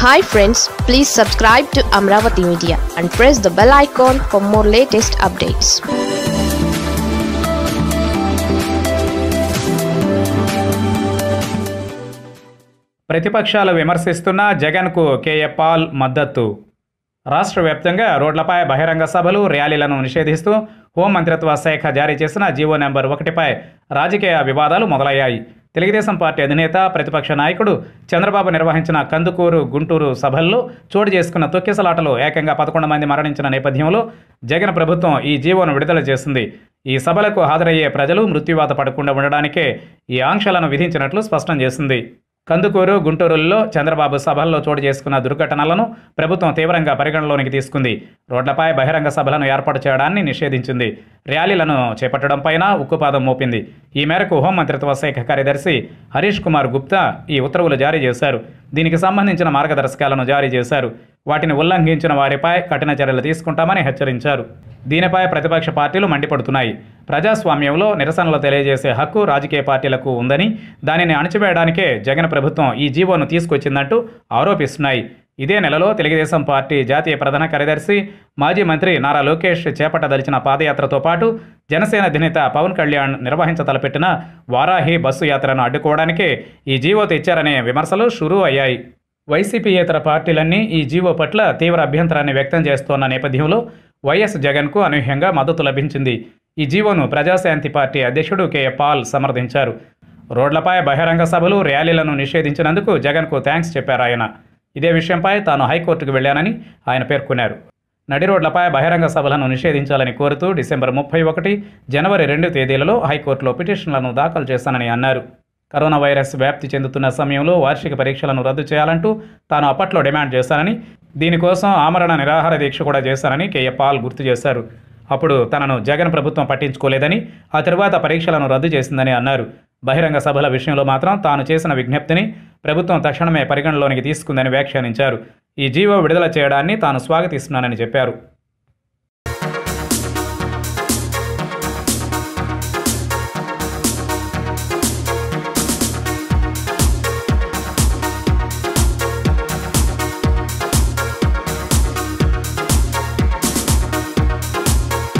hi friends please subscribe to Amaravati media and press the bell icon for more latest updates ప్రతిపక్షాలు విమర్శిస్తున్న జగన్కు KA Paul మద్దతు రాష్ట్ర వ్యాప్తంగా రోడ్లపై బహిరంగ సభలు ర్యాలీలను నిషేధిస్తూ హోంమంత్రిత్వ శాఖ జారీ చేసిన జీవో నెంబర్ ఒకటిపై రాజకీయ వివాదాలు మొదలయ్యాయి తెలుగుదేశం పార్టీ అధినేత ప్రతిపక్ష నాయకుడు చంద్రబాబు నిర్వహించిన కందుకూరు గుంటూరు సభల్లో చోటు చేసుకున్న తొక్కిసలాటలో ఏకంగా పదకొండు మంది మరణించిన నేపథ్యంలో జగన్ ప్రభుత్వం ఈ జీవోను విడుదల చేసింది ఈ సభలకు హాజరయ్యే ప్రజలు మృత్యువాత పడకుండా ఉండడానికే ఈ ఆంక్షలను విధించినట్లు స్పష్టం చేసింది కందుకూరు గుంటూరుల్లో చంద్రబాబు సభల్లో చోటు చేసుకున్న దుర్ఘటనలను ప్రభుత్వం తీవ్రంగా పరిగణలోనికి తీసుకుంది రోడ్లపై బహిరంగ సభలను ఏర్పాటు చేయడాన్ని నిషేధించింది ర్యాలీలను చేపట్టడంపైన ఉక్కుపాదం మోపింది ఈ మేరకు హోంమంత్రిత్వ శాఖ కార్యదర్శి హరీష్ కుమార్ గుప్తా ఈ ఉత్తర్వులు జారీ చేశారు దీనికి సంబంధించిన మార్గదర్శకాలను జారీ చేశారు వాటిని ఉల్లంఘించిన వారిపై కఠిన చర్యలు తీసుకుంటామని హెచ్చరించారు దీనిపై ప్రతిపక్ష పార్టీలు మండిపడుతున్నాయి ప్రజాస్వామ్యంలో నిరసనలు తెలియజేసే హక్కు రాజకీయ పార్టీలకు ఉందని దానిని అణచివేయడానికే జగన్ ప్రభుత్వం ఈ జీవోను తీసుకొచ్చిందంటూ ఆరోపిస్తున్నాయి ఇదే నెలలో తెలుగుదేశం పార్టీ జాతీయ ప్రధాన కార్యదర్శి మాజీ మంత్రి నారా లోకేష్ చేపట్టదలిచిన పాదయాత్రతో పాటు జనసేన అధినేత పవన్ కళ్యాణ్ నిర్వహించతలపెట్టిన వారాహి బస్సు యాత్రను అడ్డుకోవడానికే ఈ జీవో తెచ్చారనే విమర్శలు షురూ అయ్యాయి వైసీపీయేతర పార్టీలన్నీ ఈ జీవో పట్ల తీవ్ర అభ్యంతరాన్ని వ్యక్తం చేస్తోన్న నేపథ్యంలో వైఎస్ జగన్కు అనూహ్యంగా మద్దతు లభించింది ఈ జీవోను ప్రజాశాంతి పార్టీ అధ్యక్షుడు కె పాల్ సమర్థించారు రోడ్లపై బహిరంగ సభలు ర్యాలీలను నిషేధించినందుకు జగన్కు థ్యాంక్స్ చెప్పారు ఆయన ఇదే విషయంపై తాను హైకోర్టుకు వెళ్లానని ఆయన పేర్కొన్నారు నడి రోడ్లపై బహిరంగ సభలను నిషేధించాలని కోరుతూ డిసెంబర్ ముప్పై ఒకటి జనవరి రెండు తేదీలలో హైకోర్టులో పిటిషన్లను దాఖలు చేశానని అన్నారు కరోనా వైరస్ వ్యాప్తి చెందుతున్న సమయంలో వార్షిక పరీక్షలను రద్దు చేయాలంటూ తాను అప్పట్లో డిమాండ్ చేశానని దీనికోసం ఆమరణ నిరాహార దీక్ష కూడా చేశానని కేఏ పాల్ గుర్తు చేశారు అప్పుడు తనను జగన్ ప్రభుత్వం పట్టించుకోలేదని ఆ తరువాత పరీక్షలను రద్దు చేసిందని అన్నారు బహిరంగ సభల విషయంలో మాత్రం తాను చేసిన విజ్ఞప్తిని ప్రభుత్వం తక్షణమే పరిగణలోనికి తీసుకుందని వ్యాఖ్యానించారు ఈ జీవో విడుదల చేయడాన్ని తాను స్వాగతిస్తున్నానని చెప్పారు